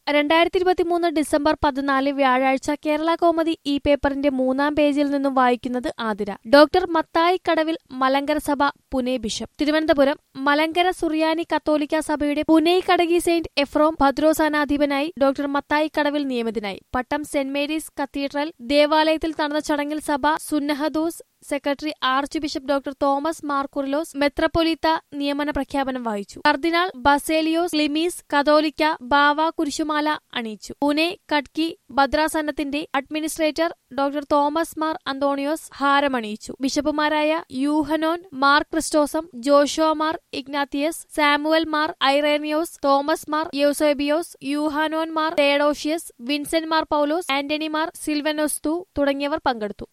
രണ്ടായിരത്തി ഇരുപത്തിമൂന്ന് ഡിസംബർ പതിനാല് വ്യാഴാഴ്ച കേരള കോമതി ഈ പേപ്പറിന്റെ മൂന്നാം പേജിൽ നിന്നും വായിക്കുന്നത് ആതിര ഡോക്ടർ മത്തായി കടവിൽ മലങ്കര സഭ പുനെ ബിഷപ്പ് തിരുവനന്തപുരം മലങ്കര സുറിയാനി കത്തോലിക്ക സഭയുടെ പുനെ കടകി സെയിന്റ് എഫ്രോം ഭദ്രോസാനാധിപനായി ഡോക്ടർ മത്തായി കടവിൽ നിയമിതനായി പട്ടം സെന്റ് മേരീസ് കത്തീഡ്രൽ ദേവാലയത്തിൽ നടന്ന ചടങ്ങിൽ സഭ സുന്നഹദോസ് secretary archbishop doctor Thomas Mar Koorilos മെത്രപ്പൊലീത്ത നിയമന പ്രഖ്യാപനം വായിച്ചു കർദിനാൾ ബസേലിയോസ് ക്ലിമീസ് കതോലിക്ക ബാവ കുരിശുമാല അണിയിച്ചു പൂനെ കട്കി ഭദ്രാസനത്തിന്റെ administrator doctor Thomas Mar Antonios ഹാരമണിയിച്ചു ബിഷപ്പുമാരായ യൂഹനോൻ മാർ ക്രിസ്റ്റോസം ജോഷോ Mar Ignatius Samuel Mar Irenios Thomas Mar Eusebios Yuhanon Mar തേഡോഷ്യസ് Vincent Mar Paulos Antony Mar സിൽവനോസ്തു തുടങ്ങിയവർ പങ്കെടുത്തു